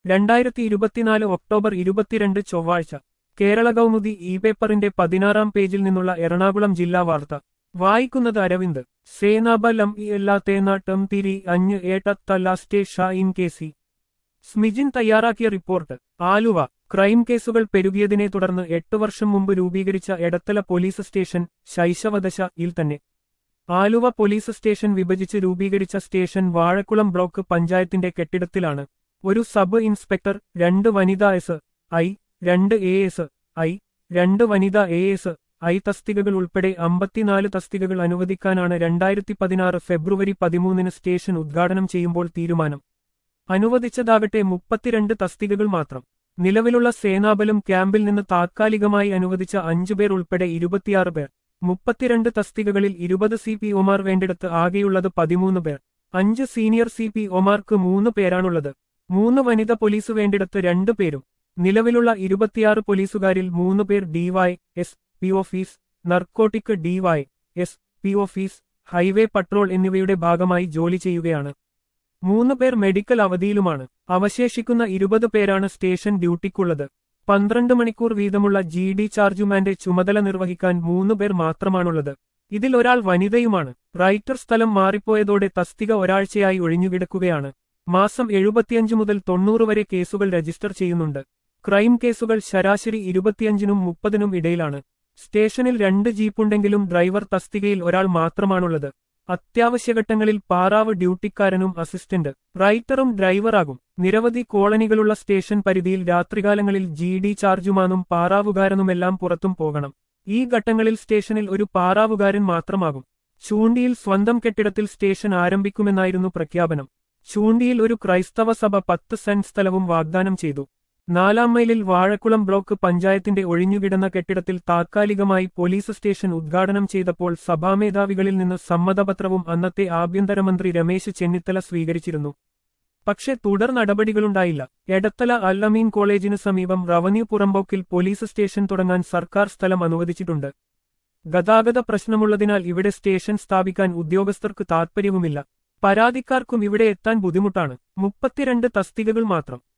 രണ്ടായിരത്തി ഇരുപത്തിനാല് ഒക്ടോബർ ഇരുപത്തിരണ്ട് ചൊവ്വാഴ്ച കേരള കൗമുദി ഇ പേപ്പറിന്റെ പതിനാറാം പേജിൽ നിന്നുള്ള എറണാകുളം ജില്ലാ വാർത്ത വായിക്കുന്നത് അരവിന്ദ് സേനാബലം ഇ എല്ലാത്തേനാട്ടം തിരി അഞ്ഞ് ഏട്ടത്തല്ലാസ്റ്റേ ഷാ ഇൻ കെ സി സ്മിജിൻ തയ്യാറാക്കിയ റിപ്പോർട്ട് ആലുവ ക്രൈം കേസുകൾ പെരുകിയതിനെ തുടർന്ന് എട്ട് വർഷം മുമ്പ് രൂപീകരിച്ച എടത്തല പോലീസ് സ്റ്റേഷൻ ശൈശവദശ ഇൽ തന്നെ ആലുവ പോലീസ് സ്റ്റേഷൻ വിഭജിച്ച് രൂപീകരിച്ച സ്റ്റേഷൻ വാഴക്കുളം ബ്ലോക്ക് പഞ്ചായത്തിന്റെ കെട്ടിടത്തിലാണ് ഒരു സബ് ഇൻസ്പെക്ടർ രണ്ട് വനിതാ എസ് ഐ രണ്ട് എ എസ് ഐ രണ്ട് വനിതാ എ എസ് ഐ തസ്തികകൾ ഉൾപ്പെടെ അമ്പത്തിനാല് തസ്തികകൾ അനുവദിക്കാനാണ് രണ്ടായിരത്തി പതിനാറ് ഫെബ്രുവരി പതിമൂന്നിന് സ്റ്റേഷൻ ഉദ്ഘാടനം ചെയ്യുമ്പോൾ തീരുമാനം അനുവദിച്ചതാകട്ടെ മുപ്പത്തിരണ്ട് തസ്തികകൾ മാത്രം നിലവിലുള്ള സേനാബലം ക്യാമ്പിൽ നിന്ന് താത്കാലികമായി അനുവദിച്ച അഞ്ചുപേർ ഉൾപ്പെടെ ഇരുപത്തിയാറ് പേർ മുപ്പത്തിരണ്ട് തസ്തികകളിൽ ഇരുപത് സി പി ഒമാർ വേണ്ടിടത്ത് ആകെയുള്ളത് പതിമൂന്ന് പേർ അഞ്ച് സീനിയർ സി പി ഒമാർക്ക് മൂന്ന് പേരാണുള്ളത് മൂന്ന് വനിത പോലീസ് വേണ്ടിടത്ത് രണ്ടു പേരും നിലവിലുള്ള ഇരുപത്തിയാറ് പോലീസുകാരിൽ മൂന്ന് പേർ D Y S P office narcotic D Y S P office highway patrol എന്നിവയുടെ ഭാഗമായി ജോലി ചെയ്യുകയാണ് മൂന്ന് പേർ മെഡിക്കൽ അവധിയിലുമാണ് അവശേഷിക്കുന്ന ഇരുപത് പേരാണ് സ്റ്റേഷൻ ഡ്യൂട്ടിക്കുള്ളത് പന്ത്രണ്ട് മണിക്കൂർ വീതമുള്ള ജി ഡി ചാർജുമാന്റെ ചുമതല നിർവഹിക്കാൻ മൂന്ന് പേർ മാത്രമാണുള്ളത് ഇതിൽ ഒരാൾ വനിതയുമാണ് റൈറ്റർ സ്ഥലം മാറിപ്പോയതോടെ തസ്തിക ഒരാഴ്ചയായി ഒഴിഞ്ഞുകിടക്കുകയാണ് മാസം എഴുപത്തിയഞ്ച് മുതൽ തൊണ്ണൂറ് വരെ കേസുകൾ രജിസ്റ്റർ ചെയ്യുന്നുണ്ട് ക്രൈം കേസുകൾ ശരാശരി ഇരുപത്തിയഞ്ചിനും മുപ്പതിനും ഇടയിലാണ് സ്റ്റേഷനിൽ രണ്ട് ജീപ്പുണ്ടെങ്കിലും ഡ്രൈവർ തസ്തികയിൽ ഒരാൾ മാത്രമാണുള്ളത് അത്യാവശ്യഘട്ടങ്ങളിൽ പാറാവ് ഡ്യൂട്ടിക്കാരനും അസിസ്റ്റന്റ് റൈറ്ററും ഡ്രൈവറാകും നിരവധി കോളനികളുള്ള സ്റ്റേഷൻ പരിധിയിൽ രാത്രികാലങ്ങളിൽ ജി ഡി ചാർജുമാനും പാറാവുകാരനുമെല്ലാം പുറത്തും പോകണം ഈ ഘട്ടങ്ങളിൽ സ്റ്റേഷനിൽ ഒരു പാറാവുകാരൻ മാത്രമാകും ചൂണ്ടിയിൽ സ്വന്തം കെട്ടിടത്തിൽ സ്റ്റേഷൻ ആരംഭിക്കുമെന്നായിരുന്നു പ്രഖ്യാപനം ചൂണ്ടിയിൽ ഒരു ക്രൈസ്തവ സഭ പത്ത് സെന്റ് സ്ഥലവും വാഗ്ദാനം ചെയ്തു നാലാം മൈലിൽ വാഴക്കുളം ബ്ലോക്ക് പഞ്ചായത്തിന്റെ ഒഴിഞ്ഞുകിടന്ന കെട്ടിടത്തിൽ താത്കാലികമായി പോലീസ് സ്റ്റേഷൻ ഉദ്ഘാടനം ചെയ്തപ്പോൾ സഭാമേധാവികളിൽ നിന്ന് സമ്മതപത്രവും അന്നത്തെ ആഭ്യന്തരമന്ത്രി രമേശ് ചെന്നിത്തല സ്വീകരിച്ചിരുന്നു പക്ഷെ തുടർ നടപടികളുണ്ടായില്ല എടത്തല അല്ലമീൻ കോളേജിന് സമീപം റവന്യൂ പുറമ്പോക്കിൽ പോലീസ് സ്റ്റേഷൻ തുടങ്ങാൻ സർക്കാർ സ്ഥലം അനുവദിച്ചിട്ടുണ്ട് ഗതാഗത പ്രശ്നമുള്ളതിനാൽ ഇവിടെ സ്റ്റേഷൻ സ്ഥാപിക്കാൻ ഉദ്യോഗസ്ഥർക്ക് താൽപ്പര്യവുമില്ല പരാതിക്കാർക്കും ഇവിടെ എത്താൻ ബുദ്ധിമുട്ടാണ് മുപ്പത്തിരണ്ട് തസ്തികകൾ മാത്രം